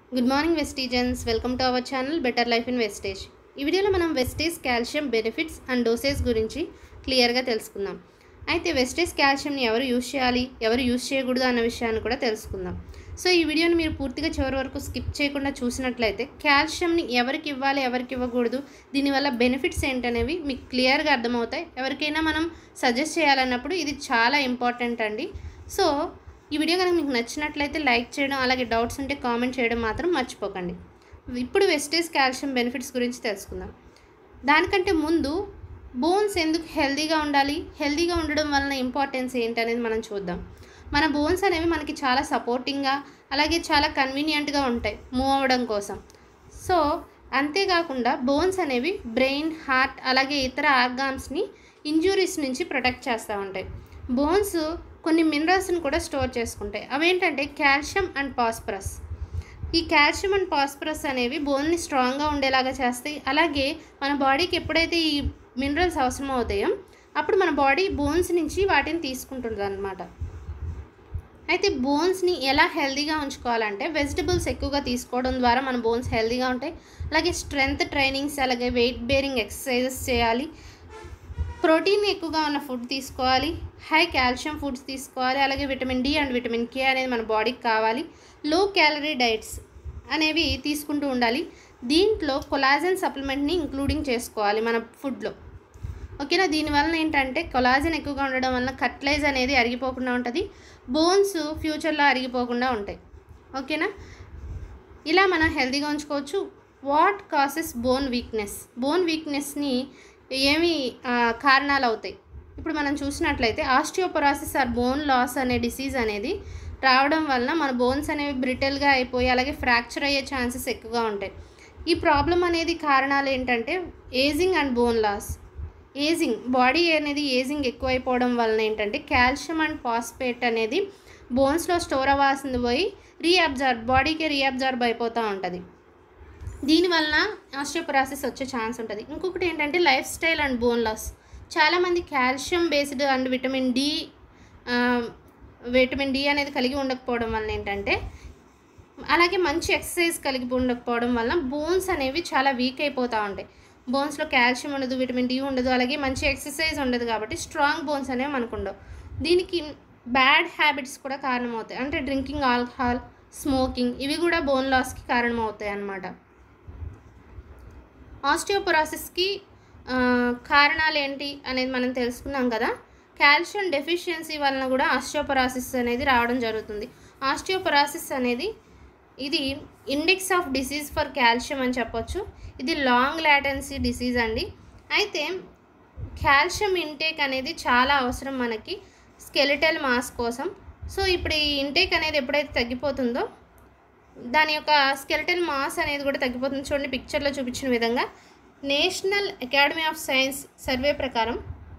good morning Vestigians welcome to our channel better life in Vestige ఈ వీడియోలో మనం Vestige calcium benefits and dosage గురించి క్లియర్గా తెలుసుకుందాం అయితే వెస్టేజ్ కాల్షియంని ఎవరు యూజ్ చేయాలి ఎవరు యూజ్ చేయకూడదు అన్న విషయాన్ని కూడా తెలుసుకుందాం సో ఈ వీడియోని మీరు పూర్తిగా చివరి వరకు స్కిప్ చేయకుండా చూసినట్లయితే కాల్షియంని ఎవరికి ఇవ్వాలి ఎవరికి ఇవ్వకూడదు దీనివల్ల బెనిఫిట్స్ ఏంటనేవి మీకు క్లియర్గా అర్థమవుతాయి ఎవరికైనా మనం సజెస్ట్ చేయాలన్నప్పుడు ఇది చాలా ఇంపార్టెంట్ అండి సో ఈ వీడియో కనుక మీకు నచ్చినట్లయితే లైక్ చేయడం అలాగే డౌట్స్ ఉంటే కామెంట్ చేయడం మాత్రం మర్చిపోకండి ఇప్పుడు వెస్టేజ్ కాల్షియం బెనిఫిట్స్ గురించి తెలుసుకుందాం దానికంటే ముందు బోన్స్ ఎందుకు హెల్తీగా ఉండాలి హెల్తీగా ఉండడం వలన ఇంపార్టెన్స్ ఏంటి అనేది మనం చూద్దాం మన బోన్స్ అనేవి మనకి చాలా సపోర్టింగ్గా అలాగే చాలా కన్వీనియంట్గా ఉంటాయి మూవ్ అవ్వడం కోసం సో అంతేకాకుండా బోన్స్ అనేవి బ్రెయిన్ హార్ట్ అలాగే ఇతర ఆర్గాన్స్ని ఇంజురీస్ నుంచి ప్రొటెక్ట్ చేస్తూ ఉంటాయి బోన్స్ కొన్ని మినరల్స్ని కూడా స్టోర్ చేసుకుంటాయి అవేంటంటే కాల్షియం అండ్ పాస్పరస్ ఈ కాల్షియం అండ్ పాస్పరస్ అనేవి బోన్ని స్ట్రాంగ్గా ఉండేలాగా చేస్తాయి అలాగే మన బాడీకి ఎప్పుడైతే ఈ మినరల్స్ అవసరం అవుతాయో అప్పుడు మన బాడీ బోన్స్ నుంచి వాటిని తీసుకుంటుంది అనమాట అయితే బోన్స్ని ఎలా హెల్తీగా ఉంచుకోవాలంటే వెజిటబుల్స్ ఎక్కువగా తీసుకోవడం ద్వారా మన బోన్స్ హెల్తీగా ఉంటాయి అలాగే స్ట్రెంగ్త్ ట్రైనింగ్స్ అలాగే వెయిట్ బేరింగ్ ఎక్సర్సైజెస్ చేయాలి ప్రోటీన్ ఎక్కువగా ఉన్న ఫుడ్ తీసుకోవాలి హై కాల్షియం ఫుడ్స్ తీసుకోవాలి అలాగే vitamin D and vitamin K అనేది మన బాడీకి కావాలి లో క్యాలరీ డైట్స్ అనేవి తీసుకుంటూ ఉండాలి దీంట్లో కొలాజన్ సప్లిమెంట్ని ఇంక్లూడింగ్ చేసుకోవాలి మన ఫుడ్లో ఓకేనా దీనివల్ల ఏంటంటే కొలాజన్ ఎక్కువగా ఉండడం వల్ల కట్లైజ్ అనేది అరిగిపోకుండా ఉంటుంది బోన్స్ ఫ్యూచర్లో అరిగిపోకుండా ఉంటాయి ఓకేనా ఇలా మనం హెల్తీగా ఉంచుకోవచ్చు what causes bone weakness bone వీక్నెస్ని ఏమి ఆ, కారణాలు అవుతాయి ఇప్పుడు మనం చూసినట్లయితే ఆస్టియోపరాసిస్ ఆర్ బోన్ లాస్ అనే డిసీజ్ అనేది రావడం వలన మన బోన్స్ అనేవి బ్రిటల్గా అయిపోయి అలాగే ఫ్రాక్చర్ అయ్యే ఛాన్సెస్ ఎక్కువగా ఉంటాయి ఈ ప్రాబ్లం అనేది కారణాలు ఏంటంటే ageing and bone loss ageing body అనేది ఏజింగ్ ఎక్కువైపోవడం వలన ఏంటంటే కాల్షియం అండ్ ఫాస్ఫేట్ అనేది బోన్స్లో స్టోర్ అవ్వాల్సింది పోయి రీఅబ్జార్బ్ బాడీకి రీఅబ్జార్బ్ అయిపోతూ ఉంటుంది దీనివలన ఆస్టియోపరాసిస్ వచ్చే ఛాన్స్ ఉంటుంది ఇంకొకటి ఏంటంటే lifestyle and bone loss చాలామంది calcium based and vitamin D vitamin D అనేది కలిగి ఉండకపోవడం వల్ల ఏంటంటే అలాగే మంచి ఎక్సర్సైజ్ కలిగి ఉండకపోవడం వల్ల బోన్స్ అనేవి చాలా వీక్ అయిపోతూ ఉంటాయి బోన్స్లో కాల్షియం ఉండదు విటమిన్ డి ఉండదు అలాగే మంచి ఎక్సర్సైజ్ ఉండదు కాబట్టి స్ట్రాంగ్ బోన్స్ అనేవి మనకు ఉండవు దీనికి బ్యాడ్ హ్యాబిట్స్ కూడా కారణమవుతాయి అంటే డ్రింకింగ్ ఆల్కహాల్ స్మోకింగ్ ఇవి కూడా బోన్ లాస్కి కారణమవుతాయి అన్నమాట ఆస్టియోపొరాసిస్కి కారణాలు ఏంటి అనేది మనం తెలుసుకున్నాం కదా కాల్షియం డెఫిషియన్సీ వలన కూడా ఆస్టియోపొరాసిస్ అనేది రావడం జరుగుతుంది ఆస్టియోపొరాసిస్ అనేది ఇది index of disease for calcium అని చెప్పొచ్చు ఇది లాంగ్ లాటెన్సీ డిసీజ్ అండి అయితే కాల్షియం ఇంటేక్ అనేది చాలా అవసరం మనకి స్కెలిటల్ మాస్ కోసం సో ఇప్పుడు ఈ ఇంటేక్ అనేది ఎప్పుడైతే తగ్గిపోతుందో దాని యొక్క స్కెలిటల్ మాస్ అనేది కూడా తగ్గిపోతుంది చూడండి పిక్చర్లో చూపించిన విధంగా national academy of science survey ప్రకారం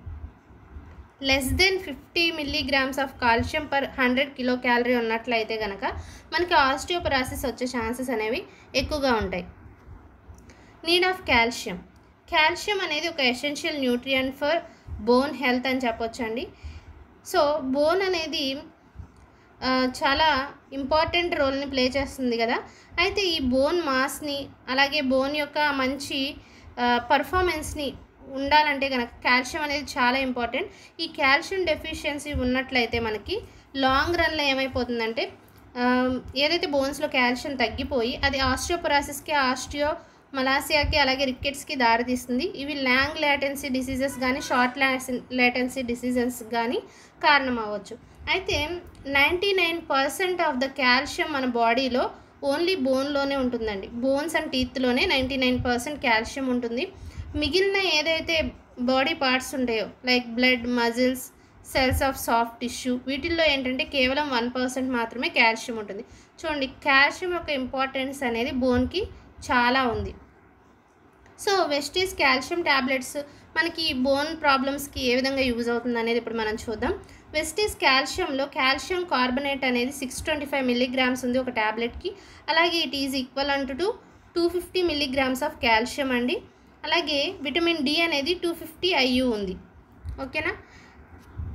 less than fifty milligrams of calcium per hundred kilocalorie ఉన్నట్లయితే కనుక మనకి ఆస్టియోపరాసిస్ వచ్చే ఛాన్సెస్ అనేవి ఎక్కువగా ఉంటాయి నీడ్ ఆఫ్ కాల్షియం కాల్షియం అనేది ఒక essential nutrient for bone health అని చెప్పొచ్చండి సో బోన్ అనేది ఆ, చాలా ఇంపార్టెంట్ రోల్ని ప్లే చేస్తుంది కదా అయితే ఈ బోన్ మాస్ని అలాగే బోన్ యొక్క మంచి పర్ఫార్మెన్స్ని ఉండాలంటే కనుక కాల్షియం అనేది చాలా ఇంపార్టెంట్ ఈ కాల్షియం డెఫిషియన్సీ ఉన్నట్లయితే మనకి లాంగ్ రన్లో ఏమైపోతుందంటే ఆ, ఏదైతే బోన్స్లో కాల్షియం తగ్గిపోయి అది ఆస్టియోపరాసిస్కి ఆస్టియో మలాసియాకి అలాగే రికెట్స్కి దారితీస్తుంది ఇవి లాంగ్ లాటెన్సీ డిసీజెస్ కానీ షార్ట్ లాటెన్సీ డిసీజెస్ కానీ కారణం అవ్వచ్చు అయితే ninety nine percent of the calcium మన బాడీలో ఓన్లీ బోన్లోనే ఉంటుందండి బోన్స్ అండ్ టీత్లోనే నైంటీ నైన్ పర్సెంట్ కాల్షియం ఉంటుంది మిగిలిన ఏదైతే బాడీ పార్ట్స్ ఉంటాయో like blood muscles cells of soft tissue వీటిల్లో ఏంటంటే కేవలం వన్ పర్సెంట్ మాత్రమే కాల్షియం ఉంటుంది చూడండి కాల్షియం యొక్క ఇంపార్టెన్స్ అనేది బోన్కి చాలా ఉంది సో వెస్టీస్ కాల్షియం ట్యాబ్లెట్స్ మనకి బోన్ ప్రాబ్లమ్స్కి ఏ విధంగా యూజ్ అవుతుంది అనేది ఇప్పుడు మనం చూద్దాం వెస్టీస్ కాల్షియంలో కాల్షియం కార్బనేట్ అనేది సిక్స్ ట్వంటీ ఫైవ్ మిల్లీగ్రామ్స్ ఉంది ఒక ట్యాబ్లెట్కి అలాగే ఇట్ ఈజ్ ఈక్వల్ అంటు to two fifty milligrams of calcium అండి అలాగే విటమిన్ డి అనేది టూ ఫిఫ్టీ ఐయు ఉంది ఓకేనా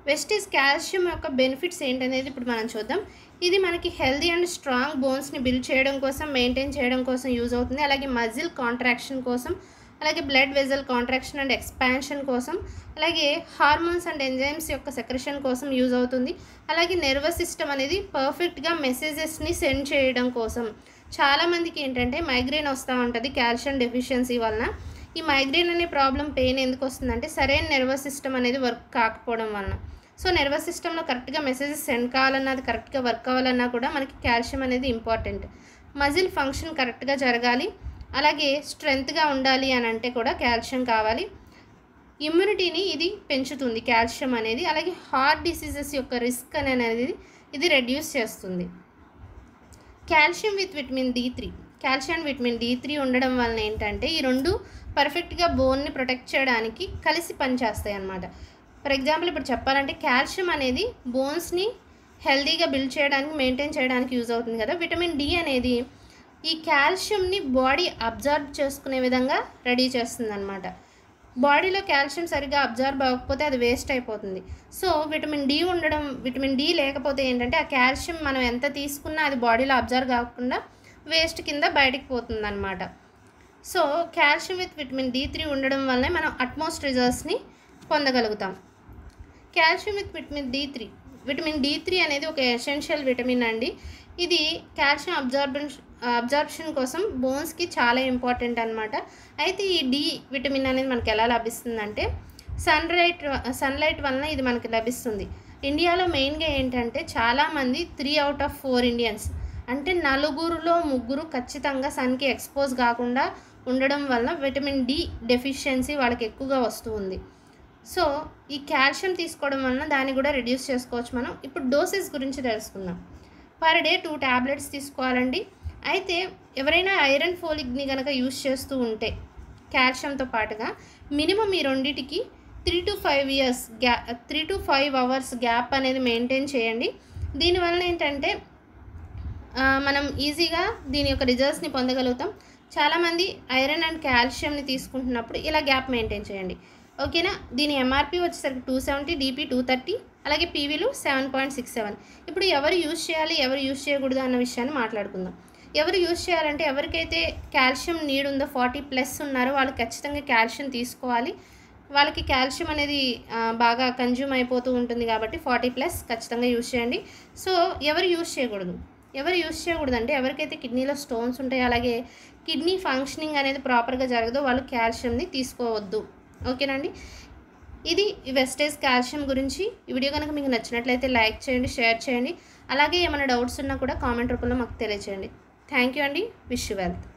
వెస్టీస్ కాల్షియం యొక్క బెనిఫిట్స్ ఏంటనేది ఇప్పుడు మనం చూద్దాం ఇది మనకి హెల్దీ అండ్ స్ట్రాంగ్ బోన్స్ని బిల్డ్ చేయడం కోసం మెయింటైన్ చేయడం కోసం యూజ్ అవుతుంది అలాగే మజిల్ కాంట్రాక్షన్ కోసం అలాగే blood vessel contraction and expansion కోసం అలాగే హార్మోన్స్ అండ్ ఎంజైమ్స్ యొక్క సెక్రెషన్ కోసం యూజ్ అవుతుంది అలాగే నర్వస్ సిస్టమ్ అనేది పర్ఫెక్ట్గా మెసేజెస్ని సెండ్ చేయడం కోసం చాలామందికి ఏంటంటే మైగ్రేన్ వస్తూ ఉంటుంది కాల్షియం డెఫిషియన్సీ వలన ఈ మైగ్రేన్ అనే ప్రాబ్లం పెయిన్ ఎందుకు వస్తుందంటే సరైన నర్వస్ సిస్టమ్ అనేది వర్క్ కాకపోవడం వలన సో నర్వస్ సిస్టంలో కరెక్ట్గా మెసేజెస్ సెండ్ కావాలన్నా అది కరెక్ట్గా వర్క్ అవ్వాలన్నా కూడా మనకి కాల్షియం అనేది ఇంపార్టెంట్ మజిల్ ఫంక్షన్ కరెక్ట్గా జరగాలి అలాగే స్ట్రెంగ్త్గా ఉండాలి అని అంటే కూడా కాల్షియం కావాలి ఇమ్యూనిటీని ఇది పెంచుతుంది కాల్షియం అనేది అలాగే హార్ట్ డిసీజెస్ యొక్క రిస్క్ అనేది ఇది రెడ్యూస్ చేస్తుంది calcium with vitamin D three calcium vitamin D three ఉండడం వలన ఏంటంటే ఈ రెండు పర్ఫెక్ట్గా బోన్ని ప్రొటెక్ట్ చేయడానికి కలిసి పనిచేస్తాయి అన్నమాట ఫర్ ఎగ్జాంపుల్ ఇప్పుడు చెప్పాలంటే కాల్షియం అనేది బోన్స్ని హెల్దీగా బిల్డ్ చేయడానికి మెయింటైన్ చేయడానికి యూజ్ అవుతుంది కదా విటమిన్ డి అనేది ఈ కాల్షియంని బాడీ అబ్జర్వ్ చేసుకునే విధంగా రెడీ చేస్తుంది అనమాట బాడీలో కాల్షియం సరిగ్గా అబ్జర్వ్ అవ్వకపోతే అది వేస్ట్ అయిపోతుంది సో విటమిన్ డి ఉండడం విటమిన్ డి లేకపోతే ఏంటంటే ఆ కాల్షియం మనం ఎంత తీసుకున్నా అది బాడీలో అబ్జర్వ్ కాకుండా వేస్ట్ కింద బయటికి పోతుంది అనమాట so calcium with vitamin D three ఉండడం వల్లనే మనం అట్మోస్ట్ రిజల్ట్స్ని పొందగలుగుతాం calcium with vitamin D three vitamin D three అనేది ఒక ఎసెన్షియల్ విటమిన్ అండి ఇది కాల్షియం అబ్జార్బెన్స్ అబ్జార్ప్షన్ కోసం బోన్స్కి చాలా ఇంపార్టెంట్ అనమాట అయితే ఈ డి విటమిన్ అనేది మనకి ఎలా లభిస్తుందంటే సన్ లైట్ సన్లైట్ వలన ఇది మనకి లభిస్తుంది ఇండియాలో మెయిన్గా ఏంటంటే చాలామంది three out of four Indians అంటే నలుగురులో ముగ్గురు ఖచ్చితంగా సన్కి ఎక్స్పోజ్ కాకుండా ఉండడం వలన విటమిన్ డి డెఫిషియన్సీ వాళ్ళకి ఎక్కువగా వస్తూ ఉంది సో ఈ కాల్షియం తీసుకోవడం వలన దాన్ని కూడా రెడ్యూస్ చేసుకోవచ్చు మనం ఇప్పుడు డోసెస్ గురించి తెలుసుకుందాం పర్ డే టూ ట్యాబ్లెట్స్ తీసుకోవాలండి అయితే ఎవరైనా ఐరన్ ఫోలిక్ని కనుక యూస్ చేస్తూ ఉంటే కాల్షియంతో పాటుగా మినిమం ఈ రెండింటికి త్రీ టు ఫైవ్ ఇయర్స్ గ్యా three to five hours gap అనేది మెయింటైన్ చేయండి దీనివల్ల ఏంటంటే ఆ, మనం ఈజీగా దీని యొక్క రిజల్ట్స్ని పొందగలుగుతాం చాలామంది ఐరన్ అండ్ కాల్షియంని తీసుకుంటున్నప్పుడు ఇలా గ్యాప్ మెయింటైన్ చేయండి ఓకేనా దీని ఎంఆర్పి వచ్చేసరికి two seventy DP two thirty అలాగే పీవీలు సెవెన్ పాయింట్ సిక్స్ సెవెన్ ఇప్పుడు ఎవరు యూజ్ చేయాలి ఎవరు యూజ్ చేయకూడదు అన్న విషయాన్ని మాట్లాడుకుందాం ఎవరు యూజ్ చేయాలంటే ఎవరికైతే కాల్షియం నీడ్ ఉందో ఫార్టీ ప్లస్ ఉన్నారో వాళ్ళు ఖచ్చితంగా కాల్షియం తీసుకోవాలి వాళ్ళకి కాల్షియం అనేది ఆ, బాగా కన్జ్యూమ్ అయిపోతూ ఉంటుంది కాబట్టి ఫార్టీ ప్లస్ ఖచ్చితంగా యూజ్ చేయండి సో ఎవరు యూజ్ చేయకూడదు ఎవరు యూజ్ చేయకూడదు అంటే ఎవరికైతే కిడ్నీలో స్టోన్స్ ఉంటాయో అలాగే కిడ్నీ ఫంక్షనింగ్ అనేది ప్రాపర్గా జరగదో వాళ్ళు కాల్షియంని తీసుకోవద్దు ఓకేనండి ఇది ఈ వెస్టేజ్ కాల్షియం గురించి ఈ వీడియో కనుక మీకు నచ్చినట్లయితే లైక్ చేయండి షేర్ చేయండి అలాగే ఏమైనా డౌట్స్ ఉన్నా కూడా కామెంట్ రూపంలో మాకు తెలియచేయండి థ్యాంక్ యూ అండి విష్ యూ వెల్త్